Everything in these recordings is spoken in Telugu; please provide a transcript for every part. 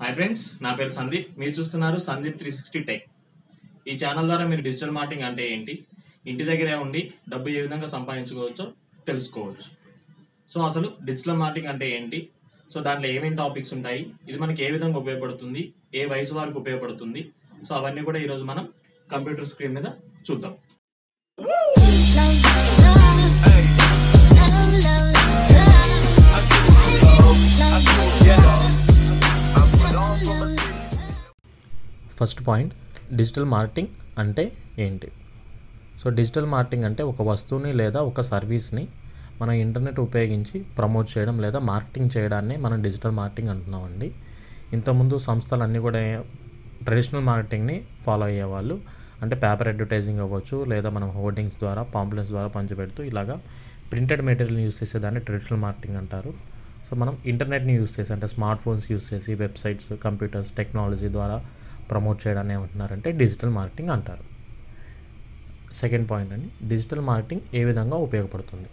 హాయ్ ఫ్రెండ్స్ నా పేరు సందీప్ మీరు చూస్తున్నారు సందీప్ త్రీ సిక్స్టీ టెక్ ఈ ఛానల్ ద్వారా మీరు డిజిటల్ మార్కెటింగ్ అంటే ఏంటి ఇంటి దగ్గరే ఉండి డబ్బు ఏ విధంగా సంపాదించుకోవచ్చో తెలుసుకోవచ్చు సో అసలు డిజిటల్ మార్కెటింగ్ అంటే ఏంటి సో దాంట్లో ఏమేమి టాపిక్స్ ఉంటాయి ఇది మనకి ఏ విధంగా ఉపయోగపడుతుంది ఏ వయసు వారికి ఉపయోగపడుతుంది సో అవన్నీ కూడా ఈరోజు మనం కంప్యూటర్ స్క్రీన్ మీద చూద్దాం ఫస్ట్ పాయింట్ డిజిటల్ మార్కెటింగ్ అంటే ఏంటి సో డిజిటల్ మార్కెటింగ్ అంటే ఒక వస్తువుని లేదా ఒక సర్వీస్ని మనం ఇంటర్నెట్ ఉపయోగించి ప్రమోట్ చేయడం లేదా మార్కెటింగ్ చేయడాన్ని మనం డిజిటల్ మార్కెటింగ్ అంటున్నామండి ఇంతకుముందు సంస్థలన్నీ కూడా ట్రెడిషనల్ మార్కెటింగ్ని ఫాలో అయ్యేవాళ్ళు అంటే పేపర్ అడ్వర్టైజింగ్ అవ్వచ్చు లేదా మనం హోర్డింగ్స్ ద్వారా పాంప్లెట్స్ ద్వారా పంచిపెడుతూ ఇలాగా ప్రింటెడ్ మెటీరియల్ యూస్ చేసేదాన్ని ట్రెడిషనల్ మార్కెటింగ్ అంటారు సో మనం ఇంటర్నెట్ని యూస్ చేసి అంటే స్మార్ట్ ఫోన్స్ యూస్ చేసి వెబ్సైట్స్ కంప్యూటర్స్ టెక్నాలజీ ద్వారా ప్రమోట్ చేయడాన్ని ఏమంటున్నారంటే డిజిటల్ మార్కెటింగ్ అంటారు సెకండ్ పాయింట్ అండి డిజిటల్ మార్కెటింగ్ ఏ విధంగా ఉపయోగపడుతుంది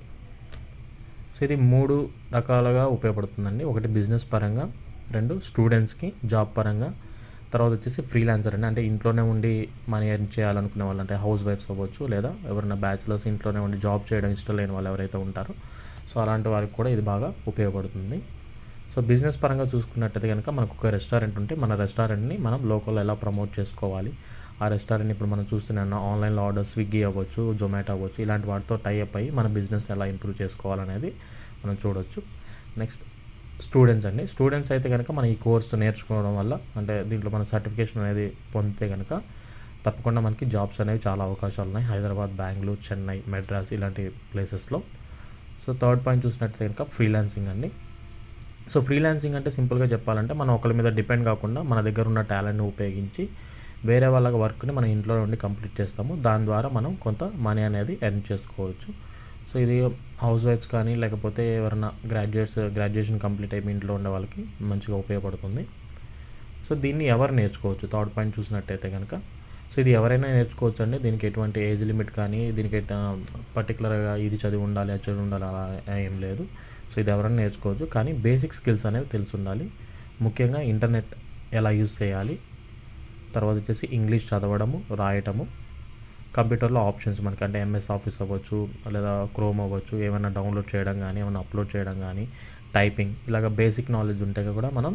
సో ఇది మూడు రకాలుగా ఉపయోగపడుతుందండి ఒకటి బిజినెస్ పరంగా రెండు స్టూడెంట్స్కి జాబ్ పరంగా తర్వాత వచ్చేసి ఫ్రీలాన్సర్ అండి అంటే ఇంట్లోనే ఉండి మనీ ఎర్న్ చేయాలనుకునే వాళ్ళు అంటే హౌస్ వైఫ్స్ అవ్వచ్చు లేదా ఎవరైనా బ్యాచిలర్స్ ఇంట్లోనే ఉండి జాబ్ చేయడం ఇష్టం లేని వాళ్ళు ఎవరైతే ఉంటారో సో అలాంటి వారికి కూడా ఇది బాగా ఉపయోగపడుతుంది సో బిజినెస్ పరంగా చూసుకున్నట్టయితే కనుక మనకు ఒక రెస్టారెంట్ ఉంటే మన రెస్టారెంట్ని మనం లోకల్లో ఎలా ప్రమోట్ చేసుకోవాలి ఆ రెస్టారెంట్ ఇప్పుడు మనం చూస్తున్నాం ఆన్లైన్లో ఆర్డర్ స్విగ్గీ అవ్వచ్చు జొమాటో అవ్వచ్చు ఇలాంటి వాటితో టైఅప్ అయ్యి మన బిజినెస్ ఎలా ఇంప్రూవ్ చేసుకోవాలనేది మనం చూడొచ్చు నెక్స్ట్ స్టూడెంట్స్ అండి స్టూడెంట్స్ అయితే కనుక మనం ఈ కోర్స్ నేర్చుకోవడం వల్ల అంటే దీంట్లో మన సర్టిఫికేషన్ అనేది పొందితే కనుక తప్పకుండా మనకి జాబ్స్ అనేవి చాలా అవకాశాలు ఉన్నాయి హైదరాబాద్ బెంగళూరు చెన్నై మెడ్రాస్ ఇలాంటి ప్లేసెస్లో సో థర్డ్ పాయింట్ చూసినట్టయితే కనుక ఫ్రీలాన్సింగ్ అండి సో ఫ్రీలాన్సింగ్ అంటే సింపుల్గా చెప్పాలంటే మనం ఒకరి మీద డిపెండ్ కాకుండా మన దగ్గర ఉన్న టాలెంట్ని ఉపయోగించి వేరే వాళ్ళ వర్క్ని మనం ఇంట్లో ఉండి కంప్లీట్ చేస్తాము దాని ద్వారా మనం కొంత మనీ అనేది ఎర్న్ చేసుకోవచ్చు సో ఇది హౌస్ వైఫ్స్ కానీ లేకపోతే ఎవరైనా గ్రాడ్యుయేట్స్ గ్రాడ్యుయేషన్ కంప్లీట్ అయిపోయి ఇంట్లో ఉండే వాళ్ళకి మంచిగా ఉపయోగపడుతుంది సో దీన్ని ఎవరు నేర్చుకోవచ్చు థర్డ్ పాయింట్ చూసినట్టయితే కనుక సో ఇది ఎవరైనా నేర్చుకోవచ్చు అండి దీనికి ఎటువంటి ఏజ్ లిమిట్ కానీ దీనికి పర్టికులర్గా ఇది చదివి ఉండాలి అది చదివి ఉండాలి అలా ఏం లేదు సో ఇది ఎవరైనా నేర్చుకోవచ్చు కానీ బేసిక్ స్కిల్స్ అనేవి తెలిసి ఉండాలి ముఖ్యంగా ఇంటర్నెట్ ఎలా యూజ్ చేయాలి తర్వాత వచ్చేసి ఇంగ్లీష్ చదవడము రాయటము కంప్యూటర్లో ఆప్షన్స్ మనకి అంటే ఎంఎస్ ఆఫీస్ అవ్వచ్చు లేదా క్రోమ్ అవ్వచ్చు ఏమైనా డౌన్లోడ్ చేయడం కానీ ఏమైనా అప్లోడ్ చేయడం కానీ టైపింగ్ ఇలాగ బేసిక్ నాలెడ్జ్ ఉంటే కూడా మనం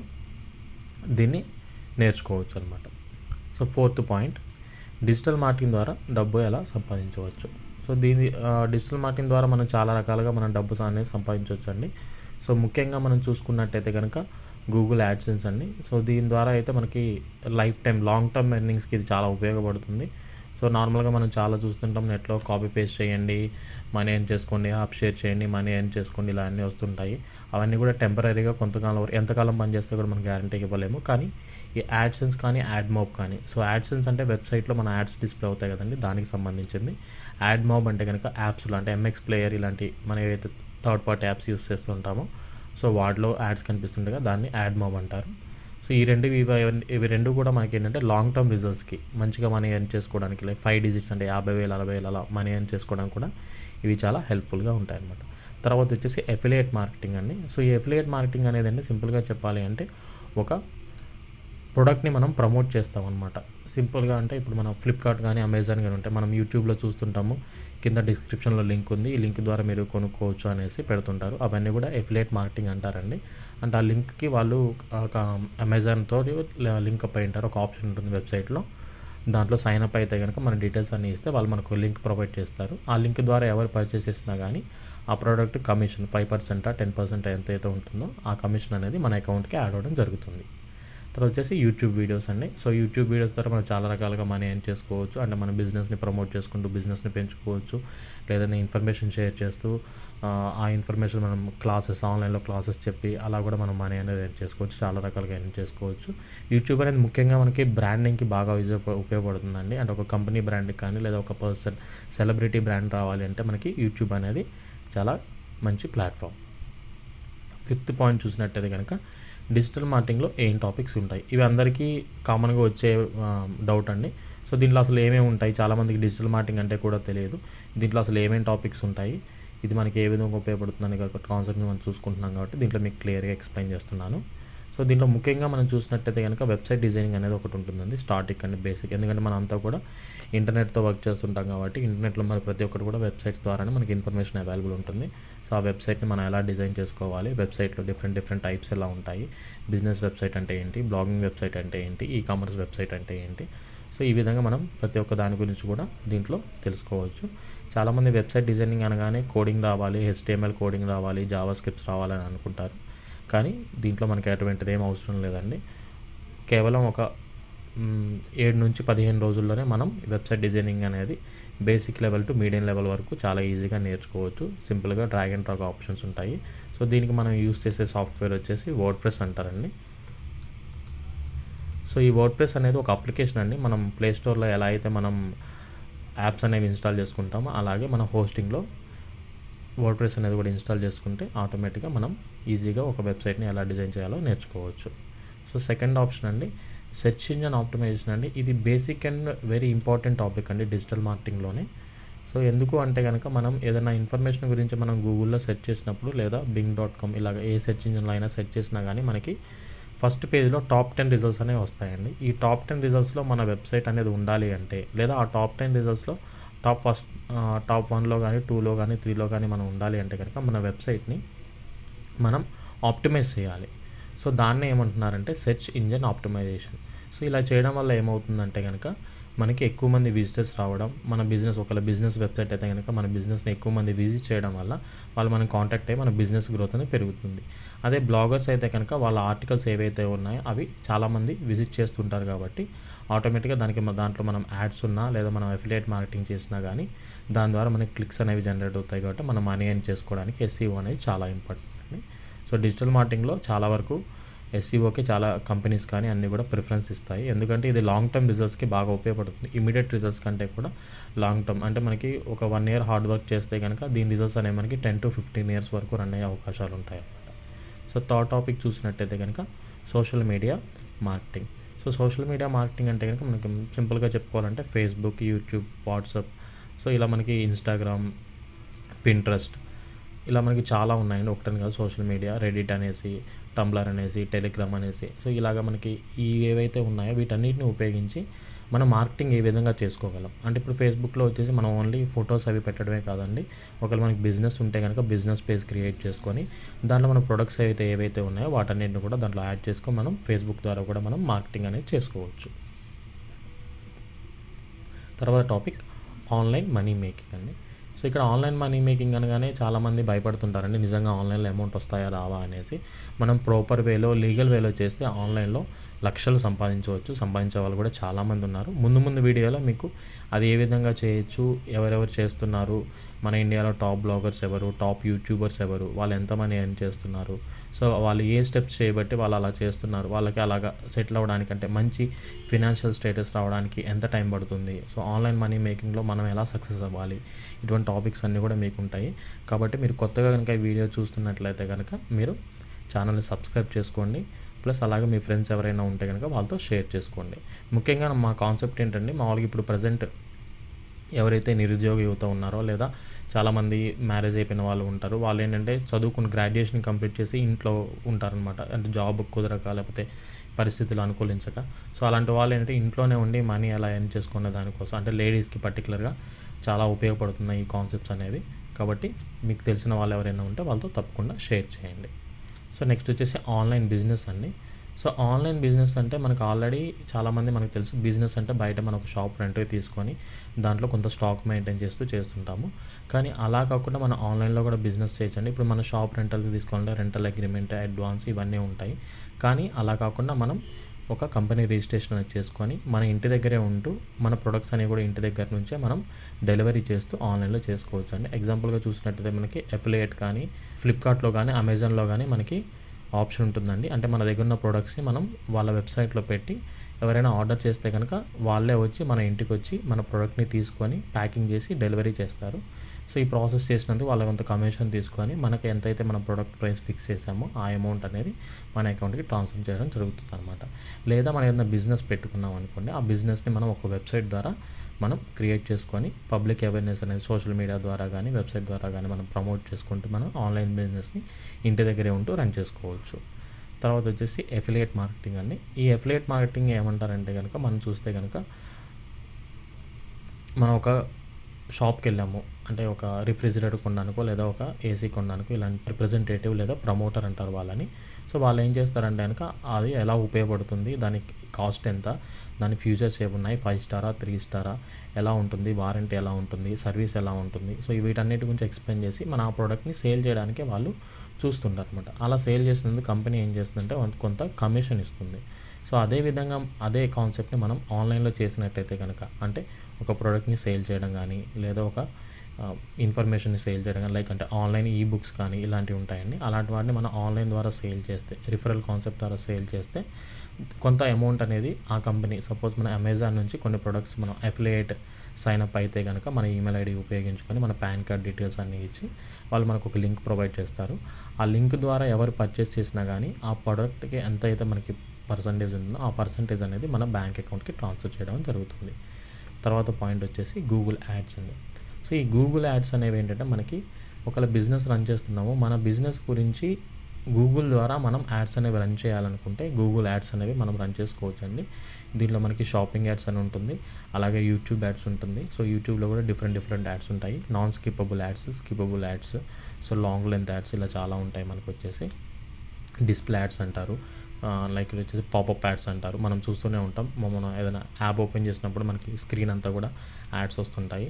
దీన్ని నేర్చుకోవచ్చు అనమాట so fourth point digital marketing ద్వారా డబ్బు ఎలా సంపాదించవచ్చు సో దీని డిజిటల్ మార్కెటింగ్ ద్వారా మనం చాలా రకాలుగా మనం డబ్బు అనేది సంపాదించవచ్చు అండి సో ముఖ్యంగా మనం చూసుకున్నట్టయితే కనుక గూగుల్ యాడ్సెన్స్ అండి సో దీని ద్వారా అయితే మనకి లైఫ్ టైం లాంగ్ టర్మ్ ఎర్నింగ్స్కి ఇది చాలా ఉపయోగపడుతుంది సో నార్మల్గా మనం చాలా చూస్తుంటాం నెట్లో కాపీ పేస్ట్ చేయండి మనీ ఎర్న్ చేసుకోండి యాప్ షేర్ చేయండి మనీ ఎర్న్ చేసుకోండి ఇలా అన్నీ వస్తుంటాయి అవన్నీ కూడా టెంపరీగా కొంతకాలం వరకు ఎంతకాలం పనిచేస్తే కూడా మనం గ్యారంటీకి ఇవ్వలేము కానీ ఈ యాడ్సెన్స్ కానీ యాడ్ మోబ్ కానీ సో యాడ్సెన్స్ అంటే వెబ్సైట్లో మన యాడ్స్ డిస్ప్లే అవుతాయి కదండి దానికి సంబంధించింది యాడ్ మోబ్ అంటే కనుక యాప్స్లో అంటే ఎంఎక్స్ ప్లేయర్ ఇలాంటి మనం ఏవైతే థర్డ్ పార్టీ యాప్స్ యూస్ చేస్తుంటామో సో వాటిలో యాడ్స్ కనిపిస్తుండగా దాన్ని యాడ్ మోబ్ అంటారు సో ఈ రెండు ఇవి ఇవి రెండు కూడా మనకి ఏంటంటే లాంగ్ టర్మ్ రిజల్ట్స్కి మంచిగా మనీ ఎర్న్ చేసుకోవడానికి లైక్ ఫైవ్ డిజిట్స్ అంటే యాభై వేలు అరవై వేలు అలా మనీ ఎర్న్ చేసుకోవడానికి కూడా ఇవి చాలా హెల్ప్ఫుల్గా ఉంటాయి అన్నమాట తర్వాత వచ్చేసి ఎఫిలియేట్ మార్కెటింగ్ అండి సో ఈ ఎఫిలియేట్ మార్కెటింగ్ అనేది అంటే సింపుల్గా చెప్పాలి అంటే ఒక ప్రొడక్ట్ని మనం ప్రమోట్ చేస్తాం అనమాట సింపుల్గా అంటే ఇప్పుడు మనం ఫ్లిప్కార్ట్ కానీ అమెజాన్ కానీ ఉంటే మనం యూట్యూబ్లో చూస్తుంటాము కింద డిస్క్రిప్షన్లో లింక్ ఉంది ఈ లింక్ ద్వారా మీరు కొనుక్కోవచ్చు అనేసి పెడుతుంటారు అవన్నీ కూడా ఎఫిలేట్ మార్కెటింగ్ అంటారండి అంటే ఆ లింక్కి వాళ్ళు ఒక అమెజాన్తో లింక్ అప్ అయి ఉంటారు ఒక ఆప్షన్ ఉంటుంది వెబ్సైట్లో దాంట్లో సైన్ అప్ అయితే కనుక మన డీటెయిల్స్ అన్నీ ఇస్తే వాళ్ళు మనకు లింక్ ప్రొవైడ్ చేస్తారు ఆ లింక్ ద్వారా ఎవరు పర్చేస్ చేసినా కానీ ఆ ప్రోడక్ట్ కమిషన్ ఫైవ్ పర్సెంటా టెన్ పర్సెంట్ ఎంతైతే ఉంటుందో ఆ కమిషన్ అనేది మన అకౌంట్కి యాడ్ అవ్వడం జరుగుతుంది తర్వాత వచ్చేసి యూట్యూబ్ వీడియోస్ అండి సో యూట్యూబ్ వీడియోస్ ద్వారా మనం చాలా రకాలుగా మనీ ఎర్న్ చేసుకోవచ్చు అంటే మన బిజినెస్ని ప్రమోట్ చేసుకుంటూ బిజినెస్ని పెంచుకోవచ్చు లేదంటే ఇన్ఫర్మేషన్ షేర్ చేస్తూ ఆ ఇన్ఫర్మేషన్ మనం క్లాసెస్ ఆన్లైన్లో క్లాసెస్ చెప్పి అలా కూడా మనం మనీ అనేది ఎర్న్ చేసుకోవచ్చు చాలా రకాలుగా ఎర్న్ చేసుకోవచ్చు యూట్యూబ్ అనేది ముఖ్యంగా మనకి బ్రాండింగ్కి బాగా ఉపయోగపడుతుందండి అంటే ఒక కంపెనీ బ్రాండ్కి కానీ లేదా ఒక పర్సన్ సెలబ్రిటీ బ్రాండ్ రావాలి అంటే మనకి యూట్యూబ్ అనేది చాలా మంచి ప్లాట్ఫామ్ ఫిఫ్త్ పాయింట్ చూసినట్టయితే కనుక డిజిటల్ మార్కెటింగ్లో ఏం టాపిక్స్ ఉంటాయి ఇవి అందరికీ కామన్గా వచ్చే డౌట్ అండి సో దీంట్లో అసలు ఏమేమి ఉంటాయి చాలామందికి డిజిటల్ మార్కెటింగ్ అంటే కూడా తెలియదు దీంట్లో అసలు ఏమేమి టాపిక్స్ ఉంటాయి ఇది మనకి ఏ విధంగా ఉపయోగపడుతుందని కాన్సెప్ట్ని మనం చూసుకుంటున్నాం కాబట్టి దీంట్లో మీకు క్లియర్గా ఎక్స్ప్లెయిన్ చేస్తున్నాను సో దీంట్లో ముఖ్యంగా మనం చూసినట్టయితే కనుక వెబ్సైట్ డిజైనింగ్ అనేది ఒకటి ఉంటుందండి స్టార్టింగ్ అండ్ బేసిక్ ఎందుకంటే మనం అంతా కూడా ఇంటర్నెట్తో వర్క్ చేస్తుంటాం కాబట్టి ఇంటర్నెట్లో మరి ప్రతి ఒక్కటి కూడా వెబ్సైట్స్ ద్వారానే మనకి ఇన్ఫర్మేషన్ అవైలబుల్ ఉంటుంది సో ఆ వెబ్సైట్ని మనం ఎలా డిజైన్ చేసుకోవాలి వెబ్సైట్లో డిఫరెంట్ డిఫరెంట్ టైప్స్ ఎలా ఉంటాయి బిజినెస్ వెబ్సైట్ అంటే ఏంటి బ్లాగింగ్ వెబ్సైట్ అంటే ఏంటి ఈ కామర్స్ వెబ్సైట్ అంటే ఏంటి సో ఈ విధంగా మనం ప్రతి ఒక్క దాని గురించి కూడా దీంట్లో తెలుసుకోవచ్చు చాలామంది వెబ్సైట్ డిజైనింగ్ అనగానే కోడింగ్ రావాలి హెచ్టిఎంఎల్ కోడింగ్ రావాలి జావా స్క్రిప్ట్స్ రావాలని అనుకుంటారు కానీ దీంట్లో మనకి అటువంటిది ఏం అవసరం లేదండి కేవలం ఒక మ్, ఏడు నుంచి పదిహేను రోజుల్లోనే మనం వెబ్సైట్ డిజైనింగ్ అనేది basic level to medium level వరకు చాలా ఈజీగా నేర్చుకోవచ్చు సింపుల్గా డ్రాగ్ అండ్ డ్రాగ్ ఆప్షన్స్ ఉంటాయి సో దీనికి మనం యూస్ చేసే సాఫ్ట్వేర్ వచ్చేసి వర్డ్ ప్రెస్ అంటారండి సో ఈ వర్డ్ ప్రెస్ అనేది ఒక అప్లికేషన్ అండి మనం ప్లే స్టోర్లో ఎలా అయితే మనం యాప్స్ అనేవి ఇన్స్టాల్ చేసుకుంటామో అలాగే మన హోస్టింగ్లో వర్డ్ ప్రెస్ అనేది కూడా ఇన్స్టాల్ చేసుకుంటే ఆటోమేటిక్గా మనం ఈజీగా ఒక వెబ్సైట్ని ఎలా డిజైన్ చేయాలో నేర్చుకోవచ్చు సో సెకండ్ ఆప్షన్ అండి సెర్చ్ ఇంజన్ ఆప్టిమైజేషన్ అండి ఇది basic and very important topic అండి డిజిటల్ మార్కెటింగ్లోనే సో ఎందుకు అంటే కనుక మనం ఏదైనా ఇన్ఫర్మేషన్ గురించి మనం గూగుల్లో సెర్చ్ చేసినప్పుడు లేదా బింగ్ డాట్ కామ్ ఇలాగ ఏ సెర్చ్ ఇంజన్లో అయినా సెర్చ్ చేసినా కానీ మనకి ఫస్ట్ పేజ్లో టాప్ టెన్ రిజల్ట్స్ అనేవి వస్తాయండి ఈ టాప్ టెన్ రిజల్ట్స్లో మన వెబ్సైట్ అనేది ఉండాలి అంటే లేదా ఆ టాప్ టెన్ రిజల్ట్స్లో టాప్ ఫస్ట్ టాప్ వన్లో కానీ టూలో కానీ త్రీలో కానీ మనం ఉండాలి అంటే కనుక మన వెబ్సైట్ని మనం ఆప్టిమైజ్ చేయాలి సో దాన్ని ఏమంటున్నారంటే సెర్చ్ ఇంజన్ ఆప్టిమైజేషన్ సో ఇలా చేయడం వల్ల ఏమవుతుందంటే కనుక మనకి ఎక్కువ మంది విజిటర్స్ రావడం మన బిజినెస్ ఒకవేళ బిజినెస్ వెబ్సైట్ అయితే కనుక మన బిజినెస్ని ఎక్కువ మంది విజిట్ చేయడం వల్ల వాళ్ళు మనం కాంటాక్ట్ అయ్యి మన బిజినెస్ గ్రోత్ అనేది పెరుగుతుంది అదే బ్లాగర్స్ అయితే కనుక వాళ్ళ ఆర్టికల్స్ ఏవైతే ఉన్నాయో అవి చాలామంది విజిట్ చేస్తుంటారు కాబట్టి ఆటోమేటిక్గా దానికి మన- దాంట్లో మనం యాడ్స్ ఉన్నా లేదా మనం అఫిలియేట్ మార్కెటింగ్ చేసినా కానీ దాని ద్వారా మనకి క్లిక్స్ అనేవి జనరేట్ అవుతాయి కాబట్టి మనం మనీ ఎర్న్ చేసుకోవడానికి ఎస్సీఓ అనేది చాలా ఇంపార్టెంట్ అండి సో డిజిటల్ మార్కెటింగ్లో చాలా వరకు ఎస్సీఓకి చాలా కంపెనీస్ కానీ అన్నీ కూడా ప్రిఫరెన్స్ ఇస్తాయి ఎందుకంటే ఇది లాంగ్ టర్మ్ రిజల్ట్స్కి బాగా ఉపయోగపడుతుంది ఇమీడియట్ రిజల్ట్స్ కంటే కూడా లాంగ్ టర్మ్ అంటే మనకి ఒక వన్ ఇయర్ హార్డ్ వర్క్ చేస్తే కనుక దీని రిజల్ట్స్ అనేవి మనకి టెన్ టు ఫిఫ్టీన్ ఇయర్స్ వరకు రన్ అయ్యే అవకాశాలు ఉంటాయి అన్నమాట సో థర్డ్ టాపిక్ చూసినట్టయితే కనుక social media marketing so social media marketing అంటే కనుక మనకి సింపుల్గా చెప్పుకోవాలంటే ఫేస్బుక్ యూట్యూబ్ వాట్సాప్ సో ఇలా మనకి ఇన్స్టాగ్రామ్ పింట్రెస్ట్ ఇలా మనకి చాలా ఉన్నాయండి ఒకటని కాదు సోషల్ మీడియా రెడిట్ అనేసి టంబ్లర్ అనేసి టెలిగ్రామ్ అనేసి సో ఇలాగ మనకి ఈ ఏవైతే ఉన్నాయో వీటన్నిటిని ఉపయోగించి మనం మార్కెటింగ్ ఏ విధంగా చేసుకోగలం అంటే ఇప్పుడు ఫేస్బుక్లో వచ్చేసి మనం ఓన్లీ ఫొటోస్ అవి పెట్టడమే కాదండి ఒకవేళ మనకి బిజినెస్ ఉంటే కనుక బిజినెస్ పేజ్ క్రియేట్ చేసుకొని దాంట్లో మన ప్రొడక్ట్స్ ఏవైతే ఏవైతే ఉన్నాయో వాటన్నిటిని కూడా దాంట్లో యాడ్ చేసుకొని మనం ఫేస్బుక్ ద్వారా కూడా మనం మార్కెటింగ్ అనేది చేసుకోవచ్చు తర్వాత టాపిక్ ఆన్లైన్ మనీ మేకింగ్ అండి సో ఇక్కడ ఆన్లైన్ మనీ మేకింగ్ అనగానే చాలామంది భయపడుతుంటారండి నిజంగా ఆన్లైన్లో అమౌంట్ వస్తాయా రావా అనేసి మనం ప్రాపర్ వేలో లీగల్ వేలో చేస్తే ఆన్లైన్లో లక్షలు సంపాదించవచ్చు సంపాదించే వాళ్ళు కూడా చాలామంది ఉన్నారు ముందు ముందు వీడియోలో మీకు అది ఏ విధంగా చేయొచ్చు ఎవరెవరు చేస్తున్నారు మన ఇండియాలో టాప్ బ్లాగర్స్ ఎవరు టాప్ యూట్యూబర్స్ ఎవరు వాళ్ళు ఎంత మనీ ఎర్న్ చేస్తున్నారు సో వాళ్ళు ఏ స్టెప్స్ చేయబట్టి వాళ్ళు అలా చేస్తున్నారు వాళ్ళకి అలాగా సెటిల్ అవ్వడానికి అంటే మంచి ఫినాన్షియల్ స్టేటస్ రావడానికి ఎంత టైం పడుతుంది సో ఆన్లైన్ మనీ మేకింగ్లో మనం ఎలా సక్సెస్ అవ్వాలి ఇటువంటి టాపిక్స్ అన్నీ కూడా మీకు ఉంటాయి కాబట్టి మీరు కొత్తగా కనుక ఈ వీడియో చూస్తున్నట్లయితే కనుక మీరు ఛానల్ని సబ్స్క్రైబ్ చేసుకోండి ప్లస్ అలాగే మీ ఫ్రెండ్స్ ఎవరైనా ఉంటే కనుక వాళ్ళతో షేర్ చేసుకోండి ముఖ్యంగా మా కాన్సెప్ట్ ఏంటంటే మామూలుగా ఇప్పుడు ప్రజెంట్ ఎవరైతే నిరుద్యోగ యువత ఉన్నారో లేదా చాలామంది మ్యారేజ్ అయిపోయిన వాళ్ళు ఉంటారు వాళ్ళు ఏంటంటే చదువుకుని గ్రాడ్యుయేషన్ కంప్లీట్ చేసి ఇంట్లో ఉంటారనమాట అంటే జాబ్ కుదరక లేకపోతే పరిస్థితులు అనుకూలించక సో అలాంటి వాళ్ళు ఏంటంటే ఇంట్లోనే ఉండి మనీ ఎలా ఎర్న్ చేసుకునే దానికోసం అంటే లేడీస్కి పర్టికులర్గా చాలా ఉపయోగపడుతున్నాయి ఈ కాన్సెప్ట్స్ అనేవి కాబట్టి మీకు తెలిసిన వాళ్ళు ఎవరైనా ఉంటే వాళ్ళతో తప్పకుండా షేర్ చేయండి సో నెక్స్ట్ వచ్చేసి ఆన్లైన్ బిజినెస్ అండి సో ఆన్లైన్ బిజినెస్ అంటే మనకు ఆల్రెడీ చాలామంది మనకు తెలుసు బిజినెస్ అంటే బయట మనం ఒక షాప్ రెంట్కి తీసుకొని దాంట్లో కొంత స్టాక్ మెయింటైన్ చేస్తూ చేస్తుంటాము కానీ అలా కాకుండా మనం ఆన్లైన్లో కూడా బిజినెస్ చేయొచ్చండి ఇప్పుడు మన షాప్ రెంటల్కి తీసుకోవాలంటే రెంటల్ అగ్రిమెంట్ అడ్వాన్స్ ఇవన్నీ ఉంటాయి కానీ అలా కాకుండా మనం ఒక కంపెనీ రిజిస్ట్రేషన్ అనేది చేసుకొని మన ఇంటి దగ్గరే ఉంటూ మన ప్రొడక్ట్స్ అనేవి కూడా ఇంటి దగ్గర నుంచే మనం డెలివరీ చేస్తూ ఆన్లైన్లో చేసుకోవచ్చు అండి ఎగ్జాంపుల్గా చూసినట్టయితే మనకి ఎఫిలియేట్ కానీ ఫ్లిప్కార్ట్లో కానీ అమెజాన్లో కానీ మనకి ఆప్షన్ ఉంటుందండి అంటే మన దగ్గర ఉన్న ప్రొడక్ట్స్ని మనం వాళ్ళ వెబ్సైట్లో పెట్టి ఎవరైనా ఆర్డర్ చేస్తే కనుక వాళ్ళే వచ్చి మన ఇంటికి వచ్చి మన ప్రోడక్ట్ని తీసుకొని ప్యాకింగ్ చేసి డెలివరీ చేస్తారు సో ఈ ప్రాసెస్ చేసినందుకు వాళ్ళ కొంత కమిషన్ తీసుకొని మనకి ఎంతైతే మన ప్రోడక్ట్ ప్రైస్ ఫిక్స్ చేసామో ఆ అమౌంట్ అనేది మన అకౌంట్కి ట్రాన్స్ఫర్ చేయడం జరుగుతుంది అనమాట లేదా మనం ఏదైనా బిజినెస్ పెట్టుకున్నాం అనుకోండి ఆ బిజినెస్ని మనం ఒక వెబ్సైట్ ద్వారా మనం క్రియేట్ చేసుకొని పబ్లిక్ అవేర్నెస్ అనేది సోషల్ మీడియా ద్వారా కానీ వెబ్సైట్ ద్వారా కానీ మనం ప్రమోట్ చేసుకుంటూ మనం ఆన్లైన్ బిజినెస్ని ఇంటి దగ్గరే ఉంటూ రన్ చేసుకోవచ్చు తర్వాత వచ్చేసి ఎఫిలియేట్ మార్కెటింగ్ అండి ఈ ఎఫిలియేట్ మార్కెటింగ్ ఏమంటారంటే కనుక మనం చూస్తే కనుక మనం ఒక షాప్కి వెళ్ళాము అంటే ఒక రిఫ్రిజిరేటర్ కొనడానికో లేదా ఒక ఏసీ కొనడానికో ఇలాంటి రిప్రజెంటేటివ్ లేదా ప్రమోటర్ అంటారు వాళ్ళని సో వాళ్ళు ఏం చేస్తారంటే కనుక అది ఎలా ఉపయోగపడుతుంది దానికి కాస్ట్ ఎంత దాని ఫ్యూచర్స్ ఏమున్నాయి ఫైవ్ స్టారా త్రీ స్టారా ఎలా ఉంటుంది వారంటీ ఎలా ఉంటుంది సర్వీస్ ఎలా ఉంటుంది సో వీటన్నిటి గురించి ఎక్స్ప్లెయిన్ చేసి మన ఆ ప్రోడక్ట్ని సేల్ చేయడానికి వాళ్ళు చూస్తుంటారు అనమాట అలా సేల్ చేసినందుకు కంపెనీ ఏం చేస్తుందంటే వాళ్ళకి కొంత కమిషన్ ఇస్తుంది సో అదే విధంగా అదే కాన్సెప్ట్ని మనం ఆన్లైన్లో చేసినట్టయితే కనుక అంటే ఒక ప్రోడక్ట్ని సేల్ చేయడం కానీ లేదా ఒక ఇన్ఫర్మేషన్ని సేల్ చేయడం కానీ లైక్ అంటే ఆన్లైన్ ఈ బుక్స్ కానీ ఇలాంటివి ఉంటాయండి అలాంటి వాటిని మనం ఆన్లైన్ ద్వారా సేల్ చేస్తే రిఫరల్ కాన్సెప్ట్ ద్వారా సేల్ చేస్తే కొంత అమౌంట్ అనేది ఆ కంపెనీ సపోజ్ మన అమెజాన్ నుంచి కొన్ని ప్రొడక్ట్స్ మనం అఫిలియేట్ సైన్ అప్ అయితే కనుక మన ఈమెయిల్ ఐడి ఉపయోగించుకొని మన పాన్ కార్డ్ డీటెయిల్స్ అన్నీ ఇచ్చి వాళ్ళు మనకు ఒక లింక్ ప్రొవైడ్ చేస్తారు ఆ లింక్ ద్వారా ఎవరు పర్చేస్ చేసినా కానీ ఆ ప్రోడక్ట్కి ఎంత అయితే మనకి పర్సంటేజ్ ఉందో ఆ పర్సంటేజ్ అనేది మన బ్యాంక్ అకౌంట్కి ట్రాన్స్ఫర్ చేయడం జరుగుతుంది తర్వాత పాయింట్ వచ్చేసి గూగుల్ యాడ్స్ అండి సో ఈ గూగుల్ యాడ్స్ అనేవి ఏంటంటే మనకి ఒకవేళ బిజినెస్ రన్ చేస్తున్నాము మన బిజినెస్ గురించి గూగుల్ ద్వారా మనం యాడ్స్ అనేవి రన్ చేయాలనుకుంటే గూగుల్ యాడ్స్ అనేవి మనం రన్ చేసుకోవచ్చు అండి దీంట్లో మనకి షాపింగ్ యాడ్స్ అని ఉంటుంది అలాగే యూట్యూబ్ యాడ్స్ ఉంటుంది సో యూట్యూబ్లో కూడా డిఫరెంట్ డిఫరెంట్ యాడ్స్ ఉంటాయి non skippable ads skippable ads so long length ads ఇలా చాలా ఉంటాయి మనకు వచ్చేసి డిస్ప్లే యాడ్స్ అంటారు లైక్ వచ్చేసి పాపప్ యాడ్స్ అంటారు మనం చూస్తూనే ఉంటాం మనం ఏదైనా యాప్ ఓపెన్ చేసినప్పుడు మనకి స్క్రీన్ అంతా కూడా యాడ్స్ వస్తుంటాయి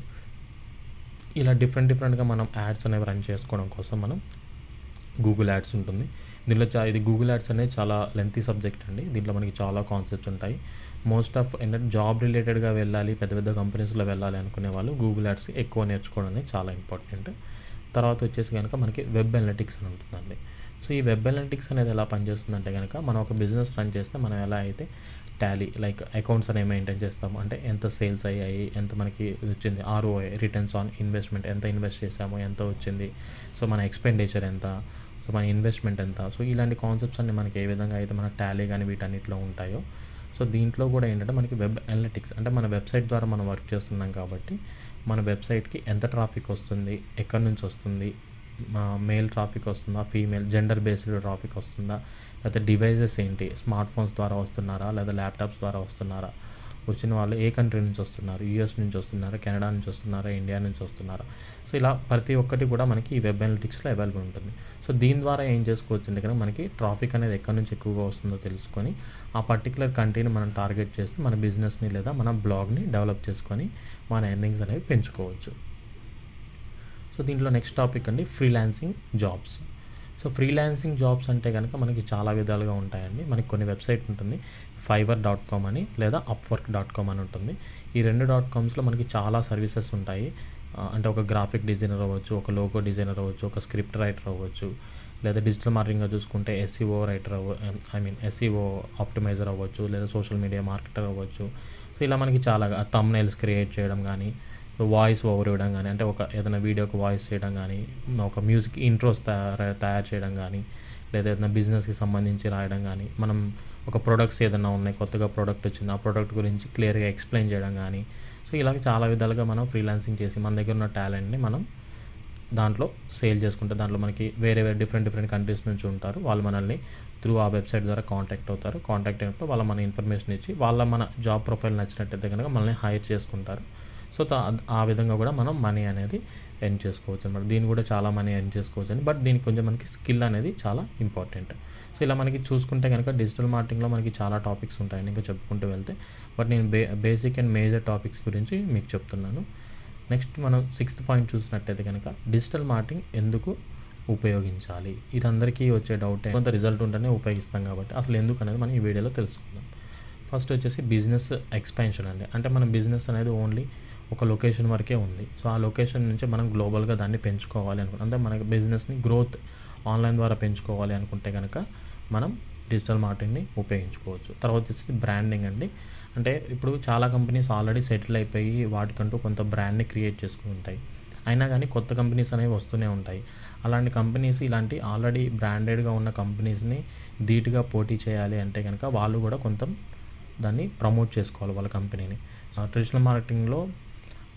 ఇలా డిఫరెంట్ డిఫరెంట్గా మనం యాడ్స్ అనేవి రన్ చేసుకోవడం కోసం మనం గూగుల్ యాడ్స్ ఉంటుంది దీంట్లో చా ఇది గూగుల్ యాడ్స్ అనేది చాలా లెంతీ సబ్జెక్ట్ అండి దీంట్లో మనకి చాలా కాన్సెప్ట్స్ ఉంటాయి మోస్ట్ ఆఫ్ ఏంటంటే జాబ్ రిలేటెడ్గా వెళ్ళాలి పెద్ద పెద్ద కంపెనీస్లో వెళ్ళాలి అనుకునే వాళ్ళు గూగుల్ యాడ్స్ ఎక్కువ నేర్చుకోవడం అనేది చాలా ఇంపార్టెంట్ తర్వాత వచ్చేసి కనుక మనకి వెబ్ అనలిటిక్స్ అని ఉంటుందండి సో ఈ వెబ్ అనలిటిక్స్ అనేది ఎలా పనిచేస్తుందంటే కనుక మనం ఒక బిజినెస్ రన్ చేస్తే మనం ఎలా అయితే టాలీ లైక్ అకౌంట్స్ అనేవి మెయింటైన్ చేస్తాము అంటే ఎంత సేల్స్ అయ్యాయి ఎంత మనకి వచ్చింది ఆర్ఓఐ రిటర్న్స్ ఆన్ ఇన్వెస్ట్మెంట్ ఎంత ఇన్వెస్ట్ చేసాము ఎంత వచ్చింది సో మన ఎక్స్పెండిచర్ ఎంత సో మన ఇన్వెస్ట్మెంట్ ఎంత సో ఇలాంటి కాన్సెప్ట్స్ అన్ని మనకి ఏ విధంగా అయితే మన టాలీ కానీ వీటన్నిటిలో ఉంటాయో సో దీంట్లో కూడా ఏంటంటే మనకి వెబ్ అనలిటిక్స్ అంటే మన వెబ్సైట్ ద్వారా మనం వర్క్ చేస్తున్నాం కాబట్టి మన వెబ్సైట్కి ఎంత ట్రాఫిక్ వస్తుంది ఎక్కడి నుంచి వస్తుంది మేల్ ట్రాఫిక్ వస్తుందా ఫీమేల్ జెండర్ బేస్డ్ ట్రాఫిక్ వస్తుందా లేకపోతే డివైజెస్ ఏంటి స్మార్ట్ ఫోన్స్ ద్వారా వస్తున్నారా లేదా ల్యాప్టాప్స్ ద్వారా వస్తున్నారా వచ్చిన వాళ్ళు ఏ కంట్రీ నుంచి వస్తున్నారు యూఎస్ నుంచి వస్తున్నారా కెనడా నుంచి వస్తున్నారా ఇండియా నుంచి వస్తున్నారా సో ఇలా ప్రతి ఒక్కటి కూడా మనకి ఈ వెబ్ అనలిటిక్స్లో అవైలబుల్ ఉంటుంది సో దీని ద్వారా ఏం చేసుకోవచ్చు అంటే కనుక మనకి ట్రాఫిక్ అనేది ఎక్కడి నుంచి ఎక్కువగా వస్తుందో తెలుసుకొని ఆ పర్టికులర్ కంట్రీని మనం టార్గెట్ చేస్తే మన బిజినెస్ని లేదా మన బ్లాగ్ని డెవలప్ చేసుకొని మన ఎర్నింగ్స్ అనేవి పెంచుకోవచ్చు సో దీంట్లో నెక్స్ట్ టాపిక్ అండి freelancing jobs so freelancing jobs అంటే కనుక మనకి చాలా విధాలుగా ఉంటాయండి మనకి కొన్ని వెబ్సైట్ ఉంటుంది ఫైవర్ డాట్ కామ్ అని లేదా అప్వర్క్ డాట్ కామ్ అని ఉంటుంది ఈ రెండు డాట్ కామ్స్లో మనకి చాలా సర్వీసెస్ ఉంటాయి అంటే ఒక గ్రాఫిక్ డిజైనర్ అవ్వచ్చు ఒక లోగో డిజైనర్ అవ్వచ్చు ఒక స్క్రిప్ట్ రైటర్ అవ్వచ్చు లేదా డిజిటల్ మార్కెటింగ్గా చూసుకుంటే ఎస్సీఓ రైటర్ అవ్వ ఐ మీన్ ఎస్సీఓ ఆప్టిమైజర్ అవ్వచ్చు లేదా సోషల్ మీడియా మార్కెటర్ అవ్వచ్చు సో ఇలా మనకి చాలా తమ్నైల్స్ క్రియేట్ చేయడం కానీ వాయిస్ ఓవర్ ఇవ్వడం కానీ అంటే ఒక ఏదైనా వీడియోకి వాయిస్ చేయడం కానీ ఒక మ్యూజిక్ ఇంట్రోస్ తయారు తయారు చేయడం కానీ లేదా ఏదైనా బిజినెస్కి సంబంధించి రాయడం కానీ మనం ఒక ప్రొడక్ట్స్ ఏదైనా ఉన్నాయి కొత్తగా ప్రోడక్ట్ వచ్చింది ఆ ప్రోడక్ట్ గురించి క్లియర్గా ఎక్స్ప్లెయిన్ చేయడం కానీ సో ఇలాగ చాలా విధాలుగా మనం ఫ్రీలాన్సింగ్ చేసి మన దగ్గర ఉన్న టాలెంట్ని మనం దాంట్లో సేల్ చేసుకుంటే దాంట్లో మనకి వేరే వేరే డిఫరెంట్ డిఫరెంట్ కంట్రీస్ నుంచి ఉంటారు వాళ్ళు మనల్ని త్రూ ఆ వెబ్సైట్ ద్వారా కాంటాక్ట్ అవుతారు కాంటాక్ట్ అయినప్పుడు వాళ్ళ మన ఇన్ఫర్మేషన్ ఇచ్చి వాళ్ళ మన జాబ్ ప్రొఫైల్ నచ్చినట్టయితే కనుక మనల్ని హైర్ చేసుకుంటారు సో ఆ విధంగా కూడా మనం మనీ అనేది ఎర్న్ చేసుకోవచ్చు అనమాట దీన్ని కూడా చాలా మనీ ఎర్న్ చేసుకోవచ్చు అని బట్ దీనికి కొంచెం మనకి స్కిల్ అనేది చాలా ఇంపార్టెంట్ సో ఇలా మనకి చూసుకుంటే కనుక డిజిటల్ మార్కెటింగ్లో మనకి చాలా టాపిక్స్ ఉంటాయండి ఇంకా చెప్పుకుంటూ వెళ్తే బట్ నేను బే బేసిక్ అండ్ మేజర్ టాపిక్స్ గురించి మీకు చెప్తున్నాను నెక్స్ట్ మనం సిక్స్త్ పాయింట్ చూసినట్టయితే కనుక డిజిటల్ మార్కెటింగ్ ఎందుకు ఉపయోగించాలి ఇది అందరికీ వచ్చే డౌట్ కొంత రిజల్ట్ ఉంటేనే ఉపయోగిస్తాం కాబట్టి అసలు ఎందుకు అనేది మనం ఈ వీడియోలో తెలుసుకుందాం ఫస్ట్ వచ్చేసి బిజినెస్ ఎక్స్పాన్షన్ అండి అంటే మన బిజినెస్ అనేది ఓన్లీ ఒక లొకేషన్ వరకే ఉంది సో ఆ లొకేషన్ నుంచి మనం గ్లోబల్గా దాన్ని పెంచుకోవాలి అనుకుంటే అంటే మన బిజినెస్ని గ్రోత్ ఆన్లైన్ ద్వారా పెంచుకోవాలి అనుకుంటే కనుక మనం డిజిటల్ మార్కెటింగ్ని ఉపయోగించుకోవచ్చు తర్వాత వచ్చేసి బ్రాండింగ్ అండి అంటే ఇప్పుడు చాలా కంపెనీస్ ఆల్రెడీ సెటిల్ అయిపోయి వాటికంటూ కొంత బ్రాండ్ని క్రియేట్ చేసుకుని ఉంటాయి అయినా కానీ కొత్త కంపెనీస్ అనేవి వస్తూనే ఉంటాయి అలాంటి కంపెనీస్ ఇలాంటి ఆల్రెడీ బ్రాండెడ్గా ఉన్న కంపెనీస్ని ధీటుగా పోటీ చేయాలి అంటే కనుక వాళ్ళు కూడా కొంత దాన్ని ప్రమోట్ చేసుకోవాలి వాళ్ళ కంపెనీని ట్రెడిషనల్ మార్కెటింగ్లో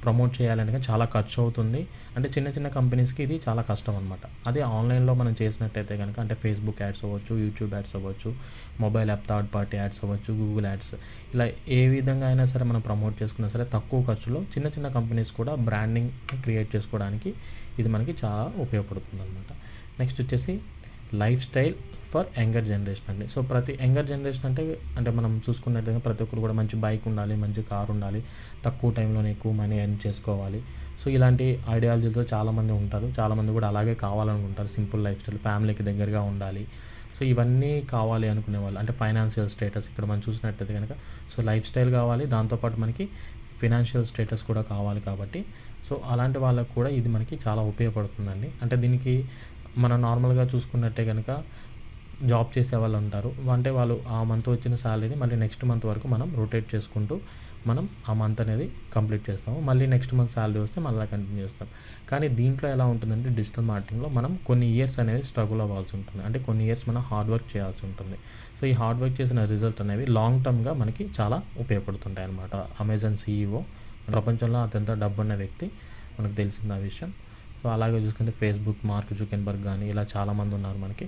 ప్రమోట్ చేయాలంటే చాలా ఖర్చు అవుతుంది అంటే చిన్న చిన్న కంపెనీస్కి ఇది చాలా కష్టం అనమాట అదే ఆన్లైన్లో మనం చేసినట్టయితే కనుక అంటే ఫేస్బుక్ యాడ్స్ అవ్వచ్చు యూట్యూబ్ యాడ్స్ అవ్వచ్చు mobile app third party ads అవ్వచ్చు గూగుల్ యాడ్స్ ఇలా ఏ విధంగా అయినా సరే మనం ప్రమోట్ చేసుకున్నా సరే తక్కువ ఖర్చులో చిన్న చిన్న కంపెనీస్ కూడా బ్రాండింగ్ క్రియేట్ చేసుకోవడానికి ఇది మనకి చాలా ఉపయోగపడుతుంది అనమాట నెక్స్ట్ వచ్చేసి life style for younger generation అండి సో ప్రతి యంగర్ జనరేషన్ అంటే అంటే మనం చూసుకున్నట్లయితే ప్రతి ఒక్కరు కూడా మంచి బైక్ ఉండాలి మంచి కార్ ఉండాలి తక్కువ టైంలోనే ఎక్కువ మనీ ఎర్న్ చేసుకోవాలి సో ఇలాంటి ఐడియాలజీతో చాలామంది ఉంటారు చాలామంది కూడా అలాగే కావాలనుకుంటారు సింపుల్ లైఫ్ స్టైల్ ఫ్యామిలీకి దగ్గరగా ఉండాలి సో ఇవన్నీ కావాలి అనుకునే వాళ్ళు అంటే ఫైనాన్షియల్ స్టేటస్ ఇక్కడ మనం చూసినట్టయితే కనుక సో లైఫ్ స్టైల్ కావాలి దాంతోపాటు మనకి ఫినాన్షియల్ స్టేటస్ కూడా కావాలి కాబట్టి సో అలాంటి వాళ్ళకు కూడా ఇది మనకి చాలా ఉపయోగపడుతుందండి అంటే దీనికి మనం నార్మల్గా చూసుకున్నట్టే కనుక జాబ్ చేసే వాళ్ళు ఉంటారు అంటే వాళ్ళు ఆ మంత్ వచ్చిన శాలరీని మళ్ళీ నెక్స్ట్ మంత్ వరకు మనం రొటేట్ చేసుకుంటూ మనం ఆ మంత్ అనేది కంప్లీట్ చేస్తాము మళ్ళీ నెక్స్ట్ మంత్ శాలరీ వస్తే మళ్ళీ కంటిన్యూ చేస్తాం కానీ దీంట్లో ఎలా ఉంటుందంటే డిజిటల్ మార్కెటింగ్లో మనం కొన్ని ఇయర్స్ అనేది స్ట్రగుల్ అవ్వాల్సి ఉంటుంది అంటే కొన్ని ఇయర్స్ మనం హార్డ్ వర్క్ చేయాల్సి ఉంటుంది సో ఈ హార్డ్ వర్క్ చేసిన రిజల్ట్ అనేవి లాంగ్ టర్మ్గా మనకి చాలా ఉపయోగపడుతుంటాయి అనమాట అమెజాన్ సీఈఓ ప్రపంచంలో అత్యంత డబ్బున్న వ్యక్తి మనకు తెలిసింది ఆ విషయం సో అలాగే చూసుకుంటే ఫేస్బుక్ మార్క్ జుకెన్బర్గ్ కానీ ఇలా చాలామంది ఉన్నారు మనకి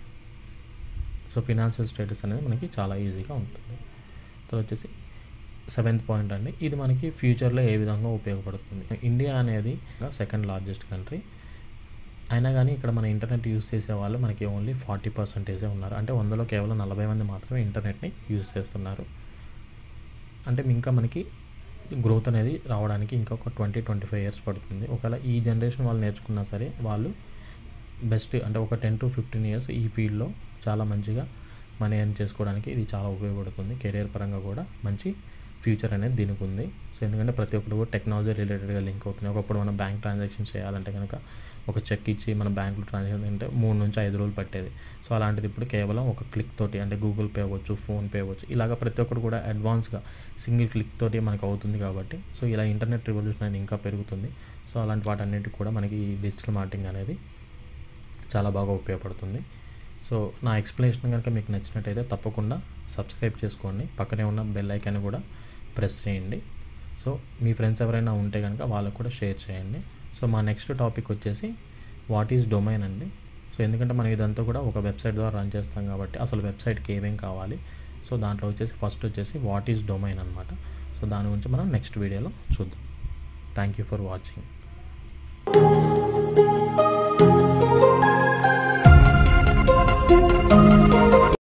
సో ఫినాన్షియల్ స్టేటస్ అనేది మనకి చాలా ఈజీగా ఉంటుంది తర్వాత వచ్చేసి సెవెంత్ పాయింట్ అండి ఇది మనకి ఫ్యూచర్లో ఏ విధంగా ఉపయోగపడుతుంది ఇండియా అనేది సెకండ్ లార్జెస్ట్ కంట్రీ అయినా కానీ ఇక్కడ మన ఇంటర్నెట్ యూస్ చేసే వాళ్ళు మనకి ఓన్లీ ఫార్టీ పర్సెంటేజే ఉన్నారు అంటే వందలో కేవలం నలభై మంది మాత్రమే ఇంటర్నెట్ని యూస్ చేస్తున్నారు అంటే ఇంకా మనకి గ్రోత్ అనేది రావడానికి ఇంకొక ట్వంటీ ట్వంటీ ఫైవ్ ఇయర్స్ పడుతుంది ఒకవేళ ఈ జనరేషన్ వాళ్ళు నేర్చుకున్నా సరే వాళ్ళు బెస్ట్ అంటే ఒక టెన్ టు ఫిఫ్టీన్ ఇయర్స్ ఈ ఫీల్డ్లో చాలా మంచిగా మనీ ఎర్న్ చేసుకోవడానికి ఇది చాలా ఉపయోగపడుతుంది కెరియర్ పరంగా కూడా మంచి ఫ్యూచర్ అనేది దీనికి ఉంది సో ఎందుకంటే ప్రతి ఒక్కరు కూడా టెక్నాలజీ రిలేటెడ్గా లింక్ అవుతుంది ఒకప్పుడు మనం బ్యాంక్ ట్రాన్సాక్షన్ చేయాలంటే కనుక ఒక చెక్ ఇచ్చి మన బ్యాంకులో ట్రాన్సాక్షన్ అంటే మూడు నుంచి ఐదు రోజులు పట్టేది సో అలాంటిది ఇప్పుడు కేవలం ఒక క్లిక్ తోటి అంటే గూగుల్ పే అవ్వచ్చు ఫోన్పే అవ్వచ్చు ఇలాగ ప్రతి ఒక్కరు కూడా అడ్వాన్స్గా సింగిల్ క్లిక్ తోటి మనకు అవుతుంది కాబట్టి సో ఇలా ఇంటర్నెట్ రివల్యూషన్ అనేది ఇంకా పెరుగుతుంది సో అలాంటి వాటన్నిటికి కూడా మనకి ఈ డిజిటల్ మార్కెటింగ్ అనేది చాలా బాగా ఉపయోగపడుతుంది సో నా ఎక్స్ప్లెనేషన్ కనుక మీకు నచ్చినట్టయితే తప్పకుండా సబ్స్క్రైబ్ చేసుకోండి పక్కనే ఉన్న బెల్ ఐకాన్ కూడా ప్రెస్ చేయండి సో మీ ఫ్రెండ్స్ ఎవరైనా ఉంటే కనుక వాళ్ళకు కూడా షేర్ చేయండి సో మా నెక్స్ట్ టాపిక్ వచ్చేసి వాట్ ఈజ్ డొమైన్ అండి సో ఎందుకంటే మనం ఇదంతా కూడా ఒక వెబ్సైట్ ద్వారా రన్ చేస్తాం కాబట్టి అసలు వెబ్సైట్కి ఏమేం కావాలి సో దాంట్లో వచ్చేసి ఫస్ట్ వచ్చేసి వాట్ ఈజ్ డొమైన్ అనమాట సో దాని గురించి మనం నెక్స్ట్ వీడియోలో చూద్దాం థ్యాంక్ యూ ఫర్ వాచింగ్